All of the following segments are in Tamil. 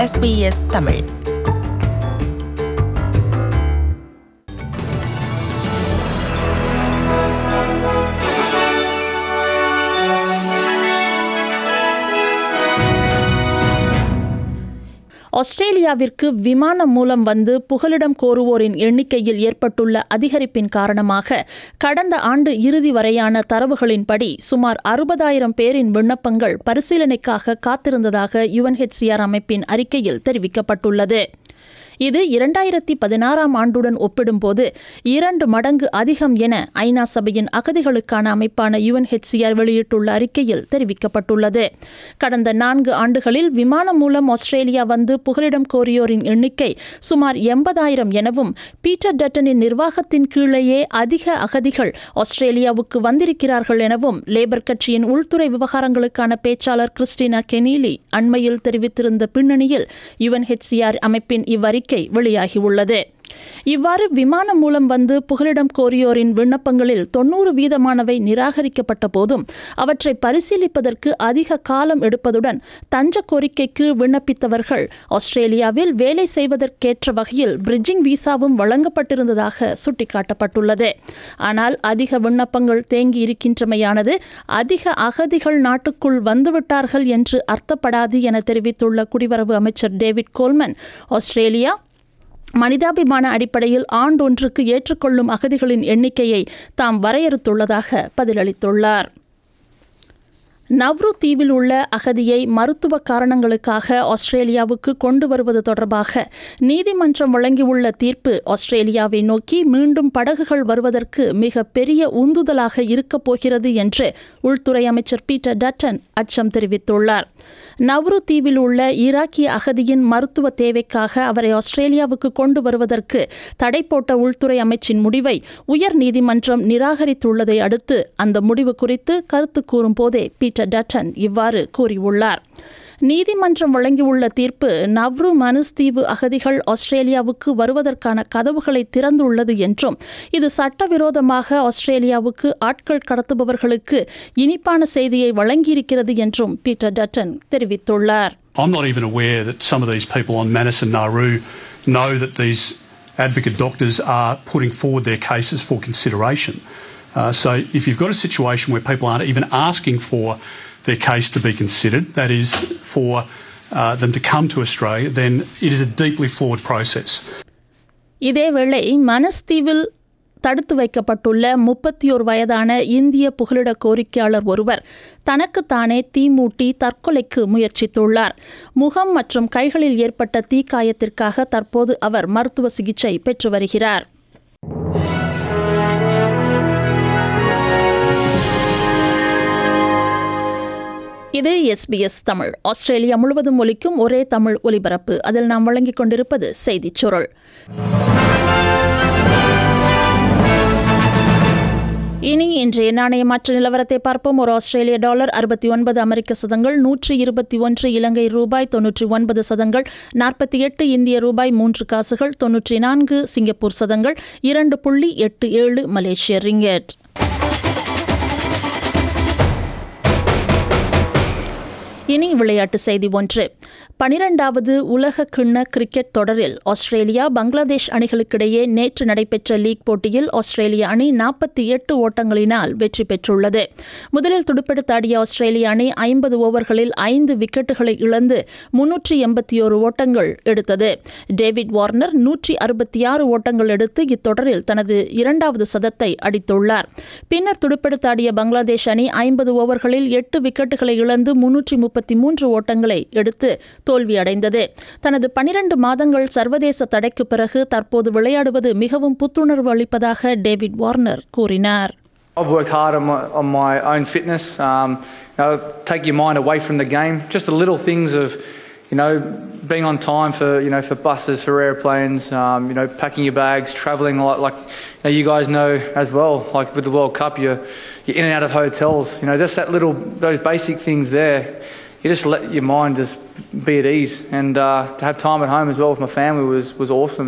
SBS தமிழ் ஆஸ்திரேலியாவிற்கு விமானம் மூலம் வந்து புகலிடம் கோருவோரின் எண்ணிக்கையில் ஏற்பட்டுள்ள அதிகரிப்பின் காரணமாக கடந்த ஆண்டு இறுதி வரையான தரவுகளின்படி சுமார் அறுபதாயிரம் பேரின் விண்ணப்பங்கள் பரிசீலனைக்காக காத்திருந்ததாக யுஎன்ஹெச்சிஆர் அமைப்பின் அறிக்கையில் தெரிவிக்கப்பட்டுள்ளது இது இரண்டாயிரத்தி பதினாறாம் ஆண்டுடன் ஒப்பிடும்போது இரண்டு மடங்கு அதிகம் என ஐநா சபையின் அகதிகளுக்கான அமைப்பான யுஎன்ஹெச்சிஆர் வெளியிட்டுள்ள அறிக்கையில் தெரிவிக்கப்பட்டுள்ளது கடந்த நான்கு ஆண்டுகளில் விமானம் மூலம் ஆஸ்திரேலியா வந்து புகலிடம் கோரியோரின் எண்ணிக்கை சுமார் எண்பதாயிரம் எனவும் பீட்டர் டட்டனின் நிர்வாகத்தின் கீழேயே அதிக அகதிகள் ஆஸ்திரேலியாவுக்கு வந்திருக்கிறார்கள் எனவும் லேபர் கட்சியின் உள்துறை விவகாரங்களுக்கான பேச்சாளர் கிறிஸ்டினா கெனீலி அண்மையில் தெரிவித்திருந்த பின்னணியில் யுஎன்ஹெச்சிஆர் அமைப்பின் இவ்வறிக்கை வெளியாகியுள்ளது இவ்வாறு விமானம் மூலம் வந்து புகலிடம் கோரியோரின் விண்ணப்பங்களில் தொன்னூறு வீதமானவை நிராகரிக்கப்பட்ட போதும் அவற்றை பரிசீலிப்பதற்கு அதிக காலம் எடுப்பதுடன் தஞ்ச கோரிக்கைக்கு விண்ணப்பித்தவர்கள் ஆஸ்திரேலியாவில் வேலை செய்வதற்கேற்ற வகையில் பிரிட்ஜிங் விசாவும் வழங்கப்பட்டிருந்ததாக சுட்டிக்காட்டப்பட்டுள்ளது ஆனால் அதிக விண்ணப்பங்கள் தேங்கி இருக்கின்றமையானது அதிக அகதிகள் நாட்டுக்குள் வந்துவிட்டார்கள் என்று அர்த்தப்படாது என தெரிவித்துள்ள குடிவரவு அமைச்சர் டேவிட் கோல்மன் ஆஸ்திரேலியா மனிதாபிமான அடிப்படையில் ஆண்டொன்றுக்கு ஏற்றுக்கொள்ளும் அகதிகளின் எண்ணிக்கையை தாம் வரையறுத்துள்ளதாக பதிலளித்துள்ளார் நவ்ரு தீவில் உள்ள அகதியை மருத்துவ காரணங்களுக்காக ஆஸ்திரேலியாவுக்கு கொண்டு வருவது தொடர்பாக நீதிமன்றம் வழங்கியுள்ள தீர்ப்பு ஆஸ்திரேலியாவை நோக்கி மீண்டும் படகுகள் வருவதற்கு மிக பெரிய உந்துதலாக இருக்கப் போகிறது என்று உள்துறை அமைச்சர் பீட்டர் டட்டன் அச்சம் தெரிவித்துள்ளார் நவ்ரு தீவில் உள்ள ஈராக்கிய அகதியின் மருத்துவ தேவைக்காக அவரை ஆஸ்திரேலியாவுக்கு கொண்டு வருவதற்கு தடை போட்ட உள்துறை அமைச்சின் முடிவை உயர் நீதிமன்றம் நிராகரித்துள்ளதை அடுத்து அந்த முடிவு குறித்து கருத்து கூறும் போதே பீட்டர் டட்டன் இவ்வாறு கூறியுள்ளார் நீதிமன்றம் வழங்கியுள்ள தீர்ப்பு நவ்ரு மனுஸ் தீவு அகதிகள் ஆஸ்திரேலியாவுக்கு வருவதற்கான கதவுகளை திறந்துள்ளது என்றும் இது சட்டவிரோதமாக ஆஸ்திரேலியாவுக்கு ஆட்கள் கடத்துபவர்களுக்கு இனிப்பான செய்தியை வழங்கியிருக்கிறது என்றும் பீட்டர் டட்டன் தெரிவித்துள்ளார் I'm not even aware that some of these people on Manus and Nauru know that these advocate doctors are putting forward their cases for consideration. Uh, so if you've got a situation where people aren't even asking for their case to be considered, that is for uh, them to come to Australia, then it is a deeply flawed process. இதேவேளை மனஸ்தீவில் தடுத்து வைக்கப்பட்டுள்ள முப்பத்தி ஒரு வயதான இந்திய புகலிட கோரிக்கையாளர் ஒருவர் தனக்குத்தானே தீமூட்டி தற்கொலைக்கு முயற்சித்துள்ளார் முகம் மற்றும் கைகளில் ஏற்பட்ட தீக்காயத்திற்காக தற்போது அவர் மருத்துவ சிகிச்சை பெற்று வருகிறார் இது எஸ்பிஎஸ் தமிழ் ஆஸ்திரேலியா முழுவதும் ஒலிக்கும் ஒரே தமிழ் ஒலிபரப்பு அதில் நாம் வழங்கிக் கொண்டிருப்பது செய்திச் சுருள் இனி இன்றைய நாணய மாற்று நிலவரத்தை பார்ப்போம் ஒரு ஆஸ்திரேலிய டாலர் அறுபத்தி ஒன்பது அமெரிக்க சதங்கள் நூற்றி இருபத்தி ஒன்று இலங்கை ரூபாய் தொன்னூற்றி ஒன்பது சதங்கள் நாற்பத்தி எட்டு இந்திய ரூபாய் மூன்று காசுகள் தொன்னூற்றி நான்கு சிங்கப்பூர் சதங்கள் இரண்டு புள்ளி எட்டு ஏழு மலேசிய ரிங்கெட் இனி விளையாட்டு செய்தி ஒன்று பனிரெண்டாவது உலக கிண்ண கிரிக்கெட் தொடரில் ஆஸ்திரேலியா பங்களாதேஷ் அணிகளுக்கிடையே நேற்று நடைபெற்ற லீக் போட்டியில் ஆஸ்திரேலிய அணி நாற்பத்தி எட்டு ஓட்டங்களினால் வெற்றி பெற்றுள்ளது முதலில் துடுப்பெடுத்தாடிய ஆஸ்திரேலிய அணி ஐம்பது ஓவர்களில் ஐந்து விக்கெட்டுகளை இழந்து முன்னூற்றி எண்பத்தி ஒரு ஓட்டங்கள் எடுத்தது டேவிட் வார்னர் நூற்றி அறுபத்தி ஆறு ஓட்டங்கள் எடுத்து இத்தொடரில் தனது இரண்டாவது சதத்தை அடித்துள்ளார் பின்னர் துடுப்பெடுத்தாடிய பங்களாதேஷ் அணி ஐம்பது ஓவர்களில் எட்டு விக்கெட்டுகளை இழந்து முன்னூற்றி முப்பத்தி மூன்று ஓட்டங்களை எடுத்து தோல்வியடைந்தது தனது பனிரண்டு மாதங்கள் சர்வதேச தடைக்கு பிறகு தற்போது விளையாடுவது மிகவும் புத்துணர்வு அளிப்பதாக டேவிட் வார்னர் கூறினார் I've worked hard on my, on my own fitness. Um, you know, take your mind away from the game. Just the little things of, you know, being on time for you know for buses, for airplanes. Um, you know, packing your bags, travelling like like you, know, you guys know as well. Like with the World Cup, you're you're in and out of hotels. You know, just that little those basic things there. You just let your mind just be at ease, and uh, to have time at home as well with my family was was awesome.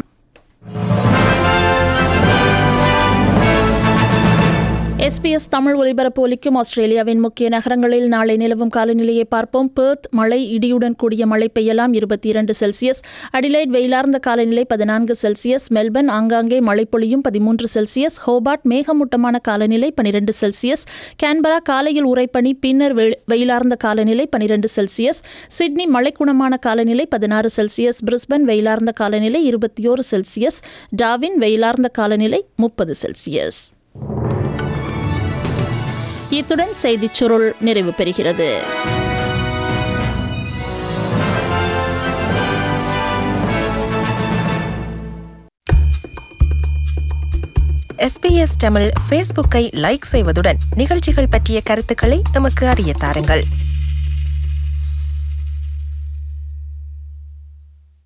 SBS Tamil ஒலிபரப்பு ஒலிக்கும் ஆஸ்திரேலியாவின் முக்கிய நகரங்களில் நாளை நிலவும் காலநிலையை பார்ப்போம் பெர்த் மழை இடியுடன் கூடிய மழை பெய்யலாம் இருபத்தி இரண்டு செல்சியஸ் அடிலைட் வெயிலார்ந்த காலநிலை பதினான்கு செல்சியஸ் மெல்பர்ன் ஆங்காங்கே மழை பொழியும் பதிமூன்று செல்சியஸ் ஹோபார்ட் மேகமூட்டமான காலநிலை பனிரெண்டு செல்சியஸ் கேன்பரா காலையில் உறைபனி பின்னர் வெ- வெயிலார்ந்த காலநிலை பனிரெண்டு செல்சியஸ் சிட்னி மழைக்குணமான காலநிலை பதினாறு செல்சியஸ் பிரிஸ்பன் வெயிலார்ந்த காலநிலை இருபத்தி ஓரு செல்சியஸ் டாவின் வெயிலார்ந்த காலநிலை முப்பது செல்சியஸ் இத்துடன் செய்திச் சுருள் நிறைவு பெறுகிறது எஸ்பிஎஸ் தமிழ் ஃபேஸ்புக்கை லைக் செய்வதுடன் நிகழ்ச்சிகள் பற்றிய கருத்துக்களை எமக்கு அறிய தாருங்கள்